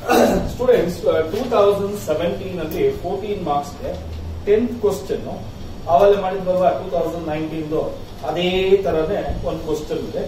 Students two thousand seventeen ಅಲ್ಲಿ fourteen ಮಾರ್ಕ್ಸ್ಗೆ tenth question ಅವೆಲ್ಲ ಮಾಡಿದ್ವಲ್ವಾ ಟೂ ತೌಸಂಡ್ ನೈನ್ಟೀನ್ ಅದೇ ತರನೇ ಒಂದು ಕ್ವಶನ್ ಇದೆ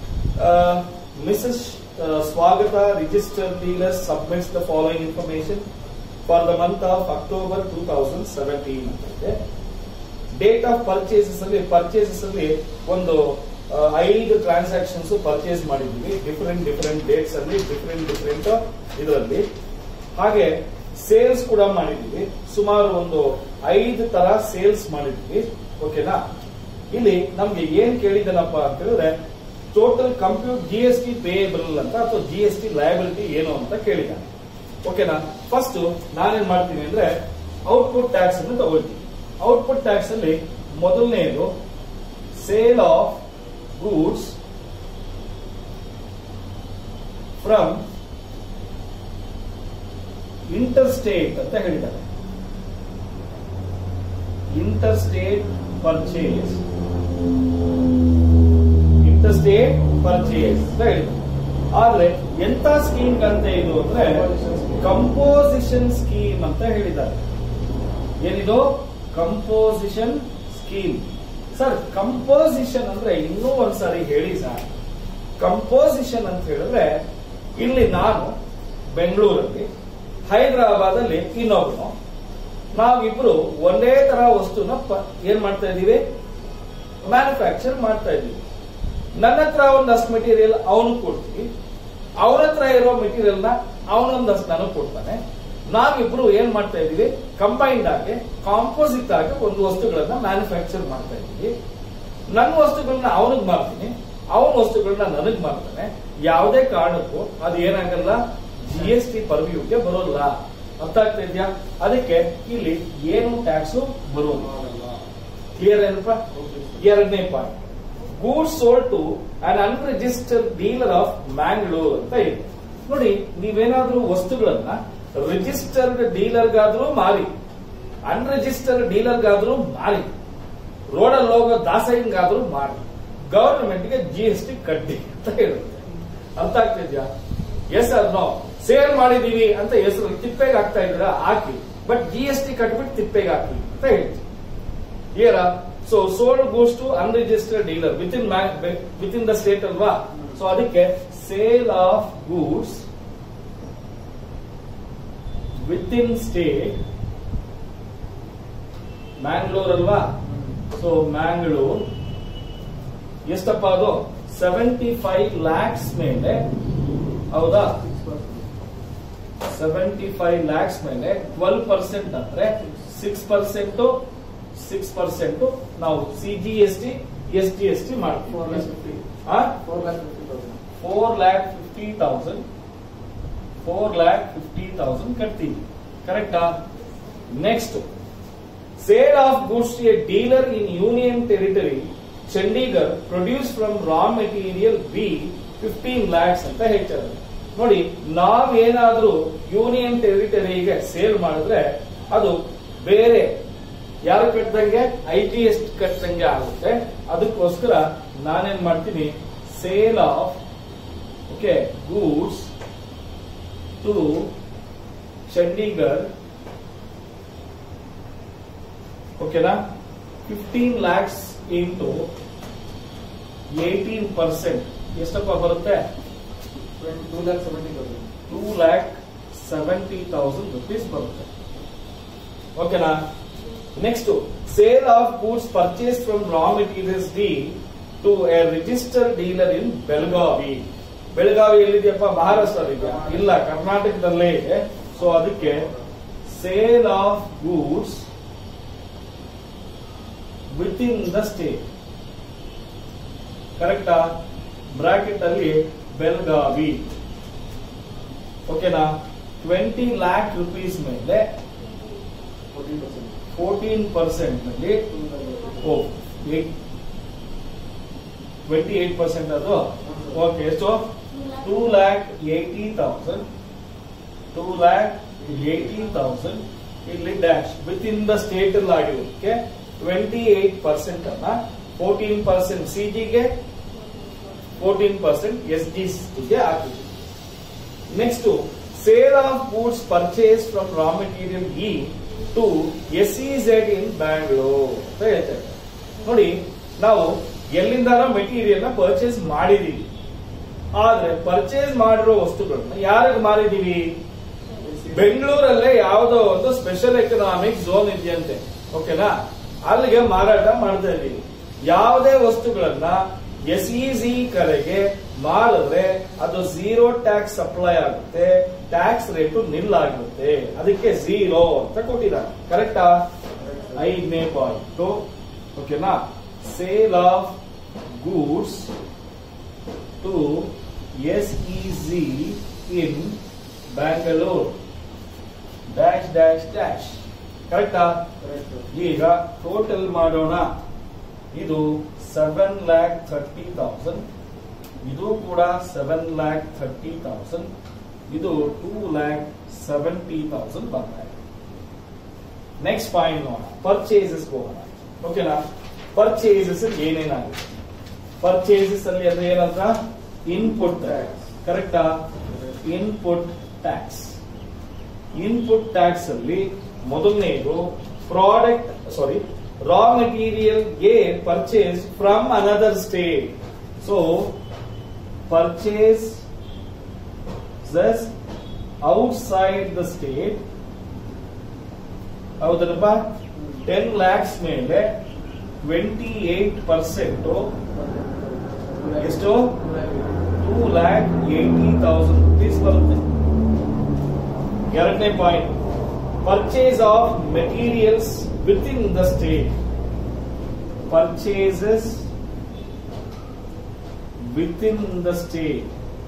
Mrs Swagata register dealer submits the following information for the month of October two thousand seventeen ಅಂತ ಇದೆ ಡೇಟ್ ಆಫ್ ಪರ್ಚೇಸಸ್ ಅಲ್ಲಿ ಪರ್ಚೇಸಸ್ ಅಲ್ಲಿ ಒಂದು ಆ, ಐದು ಟ್ರಾನ್ಸಾಕ್ಷನ್ಸ್ ಪರ್ಚೇಸ್ ಮಾಡಿದ್ವಿ ಡಿಫರೆಂಟ್ ಡಿಫರೆಂಟ್ ಡೇಟ್ಸ್ ಅಲ್ಲಿ ಡಿಫರೆಂಟ್ ಡಿಫರೆಂಟ್ ಇದರಲ್ಲಿ ಹಾಗೆ ಸೇಲ್ಸ್ ಕೂಡ ಮಾಡಿದ್ವಿ ಸುಮಾರು ಒಂದು ಐದು ತರ ಸೇಲ್ಸ್ ಮಾಡಿದ್ವಿ ಓಕೆನಾ ಇಲ್ಲಿ ನಮ್ಗೆ ಏನ್ ಕೇಳಿದನಪ್ಪ ಅಂತ ಹೇಳಿದ್ರೆ total compute G S T payable ಅಂತ ಅಥವಾ ಜಿ ಎಸ್ ಟಿ ಲಯಬಿಲಿಟಿ ಏನು ಅಂತ ಕೇಳಿದ್ದಾನೆ ಓಕೆನಾ ಫಸ್ಟ್ ನಾನೇನ್ ಮಾಡ್ತೀನಿ ಅಂದ್ರೆ ಔಟ್ಪುಟ್ ಟ್ಯಾಕ್ಸ್ ಅನ್ನು ತಗೊಳ್ತೀನಿ ಔಟ್ಪುಟ್ ಟ್ಯಾಕ್ಸ್ ಅಲ್ಲಿ ಮೊದಲನೆಯದು sale of goods from interstate ಅಂತ ಹೇಳಿದ್ದಾರೆ ಇಂಟರ್ಸ್ಟೇಟ್ ಪರ್ಚೇಸ್ ಇಂಟರ್ಸ್ಟೇಟ್ ಪರ್ಚೇಸ್ ಅಂತ ಹೇಳಿದ್ದಾರೆ ಆದ್ರೆ ಎಂತ ಸ್ಕೀಮ್ ಅಂತ ಇದು ಅಂದ್ರೆ ಕಂಪೋಸಿಷನ್ ಸ್ಕೀಮ್ ಅಂತ ಹೇಳಿದ್ದಾರೆ ಏನಿದು ಕಂಪೋಸಿಷನ್ ಸ್ಕೀಮ್ ಸರ್ ಕಂಪೋಸಿಷನ್ ಅಂದ್ರೆ ಇನ್ನೂ ಒಂದ್ಸಾರಿ ಹೇಳಿ ಸರ್ ಕಂಪೋಸಿಷನ್ ಅಂತ ಹೇಳಿದ್ರೆ ಇಲ್ಲಿ ನಾನು ಬೆಂಗಳೂರಲ್ಲಿ ಹೈದರಾಬಾದ್ ಅಲ್ಲಿ ಇನ್ನೊಬ್ನು ನಾವಿಬ್ರು ಒಂದೇ ತರ ವಸ್ತುನ ಪ- ಏನ್ ಮಾಡ್ತಾ ಇದೀವಿ ಮ್ಯಾನುಫ್ಯಾಕ್ಚರ್ ಮಾಡ್ತಾ ಇದೀವಿ ನನ್ನ ಹತ್ರ ಒಂದಷ್ಟು ಮೆಟೀರಿಯಲ್ ಅವನು ಕೊಡ್ತೀವಿ ಅವನ ಹತ್ರ ಇರೋ ಮೆಟೀರಿಯಲ್ ನ ಅವನೊಂದಷ್ಟು ನನಗೆ ಕೊಡ್ತಾನೆ ನಾವಿಬ್ರು ಏನ್ ಮಾಡ್ತಾ ಇದೀವಿ ಕಂಬೈನ್ಡ್ ಆಗಿ ಕಾಂಪೋಸಿಟ್ ಆಗಿ ಒಂದು ವಸ್ತುಗಳನ್ನ ಮ್ಯಾನುಫ್ಯಾಕ್ಚರ್ ಮಾಡ್ತಾ ಇದೀವಿ ನನ್ನ ವಸ್ತುಗಳನ್ನ ಅವನಿಗೆ ಮಾಡ್ತೀನಿ ಅವನ ವಸ್ತುಗಳನ್ನ ನನಗ್ ಮಾಡ್ತಾನೆ ಯಾವುದೇ ಕಾರಣಕ್ಕೂ ಅದು ಏನಾಗಲ್ಲ ಜಿ ಎಸ್ ಟಿ ಪರ್ವ್ಯೂಗೆ ಬರೋಲ್ಲ ಅರ್ಥ ಆಗ್ತಾ ಇದೆಯಾ ಅದಕ್ಕೆ ಇಲ್ಲಿ ಏನು ಟ್ಯಾಕ್ಸ್ ಬರೋಲ್ಲ ಕ್ಲಿಯರ್ ಏನಪ್ಪ ಎರಡನೇ point goods sold to un unregistered dealer of Mangalore ಅಂತ ಇದೆ ನೋಡಿ ನೀವೇನಾದ್ರೂ ವಸ್ತುಗಳನ್ನ ರಿಜಿಸ್ಟರ್ಡ್ ಡೀಲರ್ಗಾದ್ರೂ ಮಾರಿ ಅನ್ರಿಜಿಸ್ಟರ್ಡ್ ಡೀಲರ್ಗಾದ್ರೂ ಮಾರಿ ರೋಡಲ್ಲಿ ಹೋಗೋ ದಾಸಯ್ಯಂಗಾದ್ರೂ ಮಾರಿ ಗವರ್ಮೆಂಟ್ಗೆ ಜಿ ಎಸ್ ಟಿ ಕಟ್ಟಿ ಅಂತ ಹೇಳುತ್ತೆ ಅರ್ಥ ಆಗ್ತಿದ್ಯಾ ಎಸ್ ಅರ್ ನೋ ಸೇಲ್ ಮಾಡಿದೀವಿ ಅಂತ ಹೆಸರು ತಿಪ್ಪೆಗೆ ಹಾಕ್ತಾ ಇದ್ರ ಹಾಕಿ ಬಟ್ ಜಿ ಎಸ್ ಟಿ ಕಟ್ಬಿಟ್ಟು ತಿಪ್ಪೆಗೆ ಹಾಕಿ ಅಂತ ಹೇಳ್ತೀವಿ clear so sold goes to unregistered dealer within within the state ಅಲ್ವಾ ಸೊ ಅದಕ್ಕೆ sale of goods within state Mangalore ಅಲ್ವಾ ಸೊ ಮ್ಯಾಂಗ್ಳೂರ್ ಎಷ್ಟಪ್ಪ ಅದು ಸೆವೆಂಟಿ ಫೈವ್ ಲ್ಯಾಕ್ಸ್ ಮೇಲೆ ಹೌದಾ ಸೆವೆಂಟಿ ಫೈವ್ ಲ್ಯಾಕ್ಸ್ ಮೇಲೆ ಟ್ವೆಲ್ ಪರ್ಸೆಂಟ್ ಅಂದ್ರೆ ಸಿಕ್ಸ್ ಪರ್ಸೆಂಟ್ ಸಿಕ್ಸ್ ಪರ್ಸೆಂಟ್ ನಾವು C G S T S T S T ಮಾಡ್ತೀವಿ four lakh fifty thousand four lakh fifty thousand ಕಟ್ತೀವಿ ಕರೆಕ್ಟಾ next sale of goods to a dealer in union territory Chandigarh produce from raw material B fifteen lakhs ಅಂತ ಹೇಳ್ತಾರೆ ನೋಡಿ ನಾವೇನಾದ್ರೂ union ಟೆರಿಟರಿಗೆ sale ಮಾಡಿದ್ರೆ ಅದು ಬೇರೆ ಯಾರು ಕಟ್ಟದಂಗೆ ಐ ಜಿ ಎಸ್ ಕಟ್ಟದಂಗೆ ಆಗುತ್ತೆ ಅದಕ್ಕೋಸ್ಕರ ನಾನೇನ್ ಮಾಡ್ತೀನಿ sale of okay goods to Chandigarh ಓಕೆನಾ fifteen lakhs into eighteen percent ಎಷ್ಟಪ್ಪ ಬರುತ್ತೆ two lakh seventy thousand rupees ಬರುತ್ತೆ ಓಕೆನಾ next sale of goods purchase from raw materials D to a register dealer in Belagavi Belagavi ಎಲ್ಲಿದೆಯಪ್ಪ ಮಹಾರಾಷ್ಟ್ರ ಇದೆಯಾ ಇಲ್ಲ ಕರ್ನಾಟಕದಲ್ಲೇ ಇದೆ ಸೊ ಅದಕ್ಕೆ sale of goods within the state ಕರೆಕ್ಟಾ ಬ್ರಾಕೆಟ್ ಅಲ್ಲಿ ಬೆಳಗಾವಿ ಓಕೆನಾ ಟ್ವೆಂಟಿ ಲ್ಯಾಕ್ ರುಪೀಸ್ ಮೇಲೆ ಫೋರ್ಟೀನ್ ಪರ್ಸೆಂಟ್ ನಲ್ಲಿ ಟ್ವೆಂಟಿ ಏಟ್ ಪರ್ಸೆಂಟ್ ಅದು ಓಕೆ ಎಷ್ಟು two lakh eighty thousand two lakh eighty thousand ಇಲ್ಲಿ dash within the state ಅಲ್ಲಿ ಆಗಿರೋದಕ್ಕೆ ಟ್ವೆಂಟಿ ಏಟ್ ಪರ್ಸೆಂಟ್ ಅನ್ನ ಫೋರ್ಟೀನ್ ಪರ್ಸೆಂಟ್ ಸಿಜಿಗೆ ಫೋರ್ಟೀನ್ ಪರ್ಸೆಂಟ್ ಎಸ್ ಡಿಗೆ ಹಾಕಿದ್ವಿ next sale of goods purchase from raw material E to S E Z in Bangalore ಅಂತ ಹೇಳ್ತೇವೆ ನೋಡಿ ನಾವು ಎಲ್ಲಿಂದಾನ ಮೆಟೀರಿಯಲ್ ನ ಪರ್ಚೇಸ್ ಮಾಡಿದೀವಿ ಆದ್ರೆ ಪರ್ಚೇಸ್ ಮಾಡಿರೋ ವಸ್ತುಗಳನ್ನ ಯಾರಿಗೆ ಮಾರಿದೀವಿ ಬೆಂಗಳೂರಲ್ಲೇ ಯಾವುದೋ ಒಂದು ಸ್ಪೆಷಲ್ ಎಕನಾಮಿಕ್ ಝೋನ್ ಇದೆಯಂತೆ ಓಕೆನಾ ಅಲ್ಲಿಗೆ ಮಾರಾಟ ಮಾಡ್ತಾ ಇದೀವಿ ಯಾವುದೇ ವಸ್ತುಗಳನ್ನ ಎಸ್ ಇ ಕರೆಗೆ ಮಾರಿದ್ರೆ ಅದು ಝೀರೋ ಟ್ಯಾಕ್ಸ್ ಅಪ್ಲೈ ಆಗುತ್ತೆ ಟ್ಯಾಕ್ಸ್ ರೇಟು ನಿಲ್ ಆಗುತ್ತೆ ಅದಕ್ಕೆ ಝೀರೋ ಅಂತ ಕೊಟ್ಟಿದ್ದಾರೆ ಕರೆಕ್ಟಾ ಐದನೇ ಪಾಯಿಂಟ್ ಓಕೆನಾ sale of goods to S E in Bangalore dash dash dash ಕರೆಕ್ಟಾ ಈಗ ಟೋಟಲ್ ಮಾಡೋಣ ಇದು ಸೆವೆನ್ ಲ್ಯಾಕ್ ಥರ್ಟಿ ತೌಸಂಡ್ ಇದು ಕೂಡ ಸೆವೆನ್ ಲ್ಯಾಕ್ ಥರ್ಟಿ ತೌಸಂಡ್ ಇದು ಟೂ ಲ್ಯಾಕ್ ಸೆವೆಂಟಿ ತೌಸಂಡ್ ಬರ್ತಾ ಇದೆ ನೆಕ್ಸ್ಟ್ ಪಾಯಿಂಟ್ ನೋಡೋಣ ಪರ್ಚೇಸಸ್ ಹೋಗೋಣ ಓಕೆನಾ ಪರ್ಚೇಸಸ್ ಏನೇನಾಗಿದೆ ಪರ್ಚೇಸಸ್ ಅಲ್ಲಿ ಅದು ಏನಂತ ಇನ್ಪುಟ್ ಟ್ಯಾಕ್ಸ್ ಕರೆಕ್ಟಾ ಇನ್ಪುಟ್ ಟ್ಯಾಕ್ಸ್ ಇನ್ಪುಟ್ ಟ್ಯಾಕ್ಸ್ ಅಲ್ಲಿ ಮೊದಲನೇದು ಪ್ರಾಡಕ್ಟ್ ಸಾರಿ ರಾ ಮೆಟೀರಿಯಲ್ ಗೆ purchase from another state so purchase outside the state ಹೌದಲ್ಲಪ್ಪ ಟೆನ್ ಲ್ಯಾಕ್ಸ್ ಮೇಲೆ ಟ್ವೆಂಟಿ ಏಟ್ ಪರ್ಸೆಂಟ್ ಎಷ್ಟು two lakh eighty thousand rupees ಬರುತ್ತೆ ಎರಡನೇ point purchase of materials within the state purchases within the state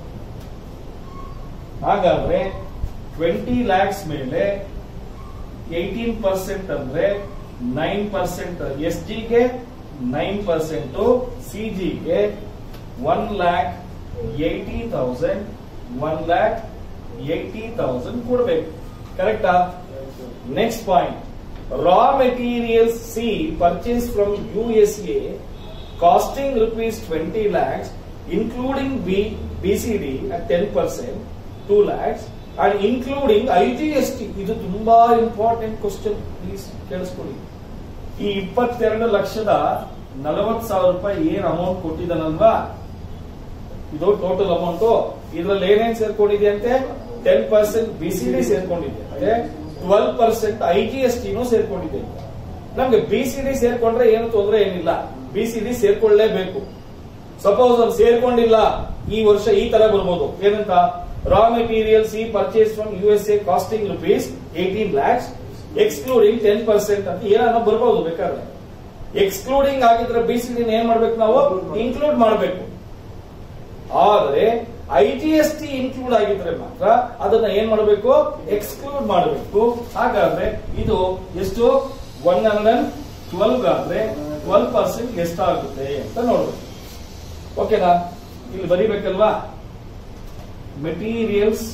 ಹಾಗಾದ್ರೆ twenty lakhs ಮೇಲೆ eighteen percent ಅಂದ್ರೆ nine percent S ಜಿಗೆ nine percent C ಜಿಗೆ one lakh eighty thousand one lakh eighty thousand ಕೊಡ್ಬೇಕು ಕರೆಕ್ಟಾ next point raw materials C purchase from U S A costing rupees twenty lakhs including B BCD at ten percent two lakhs and including I G S T ಇದು ತುಂಬಾ important question please ಕೇಳಿಸ್ಕೊಳ್ಳಿ ಈ ಇಪ್ಪತ್ತೆರಡು ಲಕ್ಷದ ನಲವತ್ತು ಸಾವಿರ ರೂಪಾಯಿ ಏನ್ ಅಮೌಂಟ್ ಕೊಟ್ಟಿದ್ದಾನಲ್ವಾ ಇದು ಟೋಟಲ್ ಅಮೌಂಟ್ ಇದ್ರಲ್ಲಿ ಏನೇನ್ ಸೇರ್ಕೊಂಡಿದೆ ಅಂತೆ ಟೆನ್ ಪರ್ಸೆಂಟ್ ಬಿಸಿಡಿ ಸೇರ್ಕೊಂಡಿದೆ ಅಂತೆ twelve percent I G S ಟಿನೂ ಸೇರ್ಕೊಂಡಿದೆ ನಮ್ಗೆ ಬಿಸಿಡಿ ಸೇರ್ಕೊಂಡ್ರೆ ಏನು ತೊಂದರೆ ಏನಿಲ್ಲ ಬಿಸಿಡಿ ಸೇರ್ಕೊಳ್ಳೇಬೇಕು ಸಪೋಸ್ ಅದು ಸೇರ್ಕೊಂಡಿಲ್ಲ ಈ ವರ್ಷ ಈ ತರ ಬರ್ಬೋದು ಏನಂತ ರಾ ಮೆಟೀರಿಯಲ್ಸ್ ಈ purchase from U S A costing rupees eighteen lakhs excluding ten percent ಅಂತ ಏನೋ ಬರ್ಬೋದು ಬೇಕಾದ್ರೆ ಎಕ್ಸ್ಕ್ಲೂಡಿಂಗ್ ಆಗಿದ್ರೆ ಬಿಸಿಡಿ ಏನ್ ಮಾಡ್ಬೇಕು ನಾವು ಇನ್ಕ್ಲೂಡ್ ಮಾಡಬೇಕು ಆದ್ರೆ I G S T include ಆಗಿದ್ರೆ ಮಾತ್ರ ಅದನ್ನ ಏನ್ ಮಾಡಬೇಕು ಎಕ್ಸ್ಕ್ಲೂಡ್ ಮಾಡಬೇಕು ಹಾಗಾದ್ರೆ ಇದು ಎಷ್ಟು ಒನ್ ಹಂಡ್ರೆಡ್ ಟ್ವೆಲ್ವ್ ಆದ್ರೆ ಟ್ವೆಲ್ವ್ ಪರ್ಸೆಂಟ್ ಎಷ್ಟಾಗುತ್ತೆ ಅಂತ ನೋಡ್ಬೇಕು ಓಕೆನಾ ಇಲ್ಲಿ ಬರಿಬೇಕಲ್ವಾ materials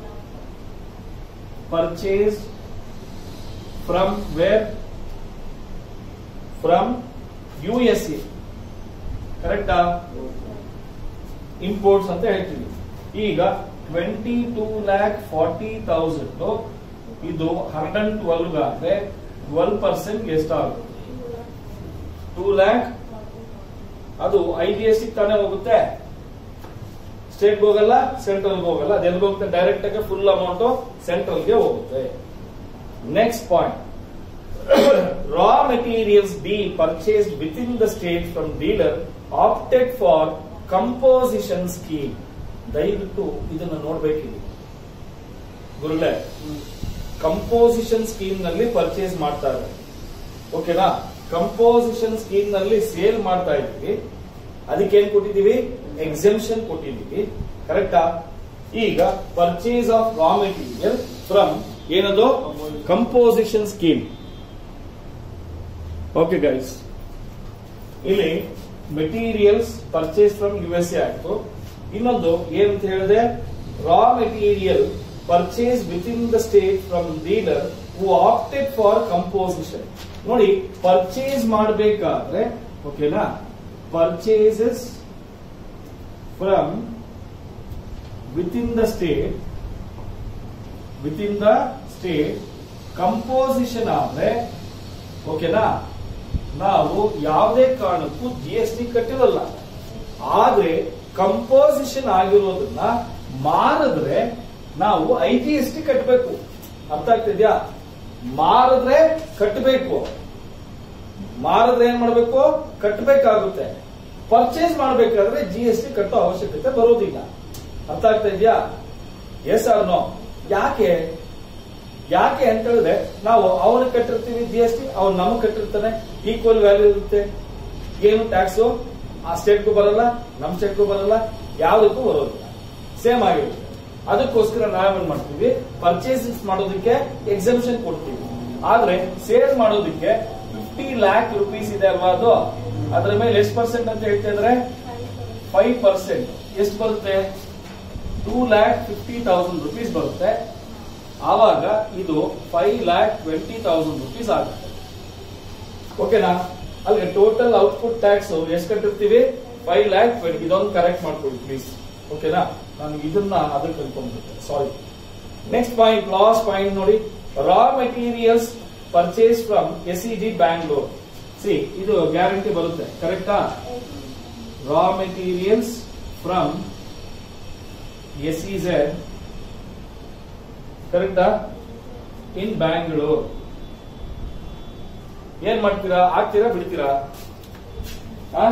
purchase from where from U S A ಕರೆಕ್ಟಾ ಇಂಪೋರ್ಟ್ಸ್ ಅಂತ ಹೇಳ್ತೀವಿ ಈಗ twenty two lakh forty thousand ಇದು ಹಂಡ್ರೆಡ್ ಟ್ವೆಲ್ವ್ ಆದ್ರೆ ಟ್ವೆಲ್ವ್ ಪರ್ಸೆಂಟ್ ಎಷ್ಟಾಗುತ್ತೆ ಟೂ ಲ್ಯಾಕ್ ಅದು ಐ ಜಿ ಎಸ್ ತಾನೇ ಹೋಗುತ್ತೆ ಸ್ಟೇಟ್ ಹೋಗಲ್ಲ ಸೆಂಟ್ರಲ್ ಹೋಗಲ್ಲ ಅದು ಎಲ್ಲಿ ಹೋಗುತ್ತೆ ಡೈರೆಕ್ಟ್ ಆಗಿ ಫುಲ್ ಅಮೌಂಟ್ ಸೆಂಟ್ರಲ್ಗೆ ಹೋಗುತ್ತೆ next point raw materials being purchased within the state from dealer opted for composition scheme ದಯವಿಟ್ಟು ಇದನ್ನು ನೋಡ್ಬೇಕಿದೆ ಗುರುಗಳೇ ಕಂಪೋಸಿಷನ್ ಸ್ಕೀಮ್ ನಲ್ಲಿ ಪರ್ಚೇಸ್ ಮಾಡ್ತಾ ಇದ್ದಾರೆ ಓಕೆನಾ ಕಂಪೋಸಿಷನ್ ಸ್ಕೀಮ್ ನಲ್ಲಿ ಸೇಲ್ ಮಾಡ್ತಾ ಇದ್ದೀವಿ ಅದಕ್ಕೆ ಏನ್ ಕೊಟ್ಟಿದ್ದೀವಿ ಎಕ್ಸೆಂಪ್ಷನ್ ಕೊಟ್ಟಿದ್ದೀವಿ ಕರೆಕ್ಟಾ ಈಗ purchase of raw material from ಏನದು ಕಂಪೋಸಿಷನ್ ಸ್ಕೀಮ್ ಓಕೆ ಗೈಸ್ ಇಲ್ಲಿ materials purchase from U S A ಆಯ್ತು ಇನ್ನೊಂದು ಏನಂತ ಹೇಳಿದೆ raw material purchase within the state from dealer who opted for composition ನೋಡಿ ಪರ್ಚೇಸ್ ಮಾಡಬೇಕಾದ್ರೆ ಓಕೆನಾ purchases from within the state within the state composition ಆದ್ರೆ ಓಕೆನಾ ನಾವು ಯಾವುದೇ ಕಾರಣಕ್ಕೂ ಜಿ ಎಸ್ ಟಿ ಕಟ್ಟಿರಲ್ಲ ಆದ್ರೆ ಕಂಪೋಸಿಷನ್ ಆಗಿರೋದನ್ನ ಮಾರಿದ್ರೆ ನಾವು ಐ ಜಿ ಎಸ್ ಟಿ ಕಟ್ಟಬೇಕು ಅರ್ಥ ಆಗ್ತಿದ್ಯಾ ಮಾರಿದ್ರೆ ಕಟ್ಟಬೇಕು ಮಾರಿದ್ರೆ ಏನ್ ಮಾಡ್ಬೇಕು ಕಟ್ಟಬೇಕಾಗುತ್ತೆ ಪರ್ಚೇಸ್ ಮಾಡ್ಬೇಕಾದ್ರೆ ಜಿ ಎಸ್ ಟಿ ಕಟ್ಟೋ ಅವಶ್ಯಕತೆ ಬರೋದಿಲ್ಲ ಅರ್ಥ ಆಗ್ತಾ ಇದೆಯಾ ಎಸ್ ಆರ್ ನೋ ಯಾಕೆ ಯಾಕೆ ಅಂತ ಹೇಳಿದ್ರೆ ನಾವು ಅವನಿಗೆ ಕಟ್ಟಿರ್ತೀವಿ ಜಿ ಎಸ್ ಟಿ ಅವ್ನು ನಮಗೆ ಕಟ್ಟಿರ್ತಾನೆ ಈಕ್ವಲ್ ವ್ಯಾಲ್ಯೂ ಇರುತ್ತೆ ಏನು ಟ್ಯಾಕ್ಸು ಆ ಸ್ಟೇಟ್ಗೂ ಬರಲ್ಲ ನಮ್ ಸ್ಟೇಟ್ಗೂ ಬರಲ್ಲ ಯಾವುದಕ್ಕೂ ಬರೋದಿಲ್ಲ ಸೇಮ್ ಆಗಿರುತ್ತೆ ಅದಕ್ಕೋಸ್ಕರ ನಾವೇನ್ ಮಾಡ್ತೀವಿ ಪರ್ಚೇಸ್ ಮಾಡೋದಕ್ಕೆ ಎಕ್ಸಮ್ಷನ್ ಕೊಡ್ತೀವಿ ಆದ್ರೆ ಸೇಲ್ ಮಾಡೋದಕ್ಕೆ ಫಿಫ್ಟಿ ಲ್ಯಾಕ್ ರುಪೀಸ್ ಇದೆ ಅಲ್ವಾ ಅದು ಅದ್ರ ಮೇಲೆ ಎಷ್ಟು ಪರ್ಸೆಂಟ್ ಅಂತ ಹೇಳ್ತಾ ಇದ್ರೆ ಫೈವ್ ಪರ್ಸೆಂಟ್ ಎಷ್ಟು ಬರುತ್ತೆ two lakh fifty thousand rupees ಬರುತ್ತೆ ಆವಾಗ ಇದು five lakh twenty thousand rupees ಆಗುತ್ತೆ ಓಕೆನಾ ಅಲ್ಲಿಗೆ ಟೋಟಲ್ ಔಟ್ಪುಟ್ ಟ್ಯಾಕ್ಸ್ ಎಷ್ಟು ಕಟ್ಟಿರ್ತೀವಿ ಫೈವ್ ಲ್ಯಾಕ್ ಟ್ವೆಂಟಿ ಇದೊಂದು ಕರೆಕ್ಟ್ ಮಾಡ್ಕೊಳ್ಳಿ ಪ್ಲೀಸ್ ಓಕೆನಾ ನಾನು ಇದನ್ನ ಅದಕ್ಕೆ ಅನ್ಕೊಂಡ್ಬಿಟ್ಟೆ sorry next point last point ನೋಡಿ raw materials purchase from S E G Bangalore C ಇದು ಗ್ಯಾರಂಟಿ ಬರುತ್ತೆ ಕರೆಕ್ಟಾ raw materials from S E Z ಕರೆಕ್ಟಾ ಇನ್ ಬ್ಯಾಂಗ್ಳೂರ್ ಏನ್ ಮಾಡ್ತೀರಾ ಆಗ್ತೀರಾ ಬಿಡ್ತೀರಾ ಆ?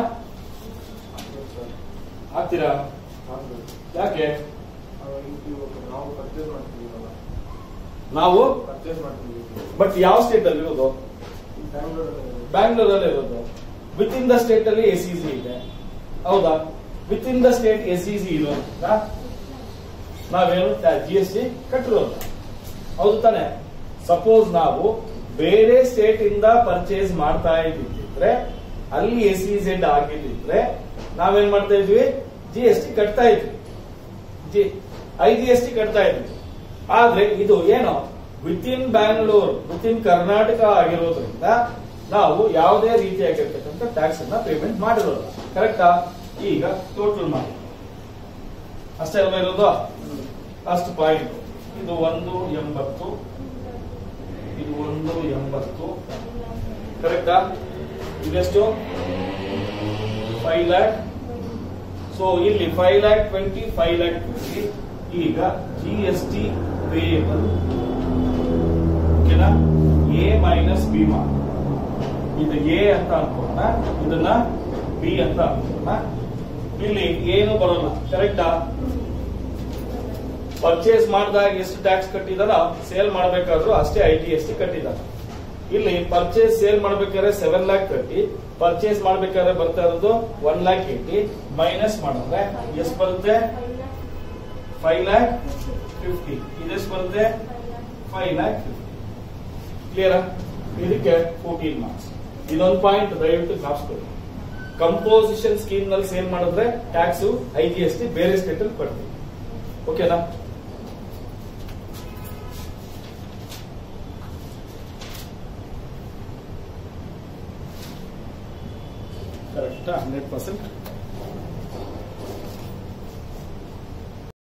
ಆಗ್ತೀರಾ ಯಾಕೆ ನಾವು ಪರ್ಚೇಸ್ ಮಾಡ್ತೀವಲ್ಲ ನಾವು ಪರ್ಚೇಸ್ ಮಾಡ್ತೀವಿ ಬಟ್ ಯಾವ ಸ್ಟೇಟ್ ಅಲ್ಲಿ ಇರೋದು ಬ್ಯಾಂಗ್ಳೂರಲ್ಲಿ ಬ್ಯಾಂಗ್ಳೂರಲ್ಲಿ ಇರೋದು ವಿತ್ ಇನ್ ದ ಸ್ಟೇಟ್ ಅಲ್ಲಿ ಎಸ್ ಸಿ ಇದೆ ಹೌದಾ within the state S C ಇರೋದ್ರಿಂದ ನಾವೇನು ಜಿ ಎಸ್ ಟಿ ಕಟ್ಟಿರೋದು ಹೌದು ತಾನೆ ಸಪೋಸ್ ನಾವು ಬೇರೆ ಸ್ಟೇಟ್ ಇಂದ ಪರ್ಚೇಸ್ ಮಾಡ್ತಾ ಇದ್ದಿದ್ರೆ ಅಲ್ಲಿ ಎಸ್ ಸಿ ಝೆಡ್ ಆಗಿದ್ದಿದ್ರೆ ನಾವೇನ್ ಮಾಡ್ತಾ ಇದ್ವಿ ಜಿ ಎಸ್ ಟಿ ಕಟ್ತಾ ಇದ್ವಿ G I G S T ಕಟ್ತಾ ಇದ್ವಿ ಆದ್ರೆ ಇದು ಏನು within Bangalore within Karnataka ಆಗಿರೋದ್ರಿಂದ ನಾವು ಯಾವುದೇ ರೀತಿಯಾಗಿರ್ತಕ್ಕಂಥ ಟ್ಯಾಕ್ಸ್ ಅನ್ನ ಪೇಮೆಂಟ್ ಮಾಡಿರೋಲ್ಲ ಕರೆಕ್ಟಾ ಈಗ ಟೋಟಲ್ ಮಾಡಿ ಅಷ್ಟೇ ಅಲ್ವಾ ಇರೋದು ಅಷ್ಟು ಪಾಯಿಂಟ್ ಇದು ಒಂದು ಎಂಬತ್ತು ಇದು ಒಂದು ಎಂಬತ್ತು ಕರೆಕ್ಟಾ ಇದೆಷ್ಟು ಫೈವ್ ಲ್ಯಾಕ್ ಸೊ ಇಲ್ಲಿ five lakh twenty five lakh twenty ಈಗ ಜಿ ಎಸ್ ಟಿ ಪೇಬಲ್ ಓಕೆನಾ ಎ ಮೈನಸ್ ಬಿ ಮಾ ಇದು ಎ ಅಂತ ಅನ್ಕೋಣ ಇದನ್ನ ಬಿ ಅಂತ ಅನ್ಕೋಣ ಇಲ್ಲಿ ಏನು ಬರೋಲ್ಲ ಕರೆಕ್ಟಾ ಪರ್ಚೇಸ್ ಮಾಡಿದಾಗ ಎಷ್ಟು ಟ್ಯಾಕ್ಸ್ ಕಟ್ಟಿದಾರ ಸೇಲ್ ಮಾಡಬೇಕಾದ್ರೂ ಅಷ್ಟೇ ಐ ಟಿ ಎಸ್ ಟಿ ಕಟ್ಟಿದಾರ ಇಲ್ಲಿ ಪರ್ಚೇಸ್ ಸೇಲ್ ಮಾಡ್ಬೇಕಾದ್ರೆ ಸೆವೆನ್ ಲ್ಯಾಕ್ ಕಟ್ಟಿ ಪರ್ಚೇಸ್ ಮಾಡ್ಬೇಕಾದ್ರೆ ಬರ್ತಾ ಇರೋದು ಒನ್ ಲ್ಯಾಕ್ ಏಟಿ ಮೈನಸ್ ಮಾಡಿದ್ರೆ ಎಷ್ಟು ಬರುತ್ತೆ ಫೈವ್ ಲ್ಯಾಕ್ ಫಿಫ್ಟಿ ಇದೆಷ್ಟು ಬರುತ್ತೆ ಫೈವ್ ಲ್ಯಾಕ್ ಫಿಫ್ಟಿ ಕ್ಲಿಯರ್ ಇದಕ್ಕೆ ಫೋರ್ಟೀನ್ ಮಾರ್ಕ್ಸ್ ಇದೊಂದು ಪಾಯಿಂಟ್ ದಯವಿಟ್ಟು ಜ್ಞಾಪಿಸ್ಕೊಳ್ಳಿ ಕಂಪೋಸಿಷನ್ ಸ್ಕೀಮ್ ನಲ್ಲಿ ಸೇಲ್ ಮಾಡಿದ್ರೆ tax I G S T ಬೇರೆ ಸ್ಟೇಟ್ ಅಲ್ಲಿ ಕೊಡ್ತೀವಿ ಓಕೆನಾ ಕರೆಕ್ಟಾ ಹಂಡ್ರೆಡ್ ಪರ್ಸೆಂಟ್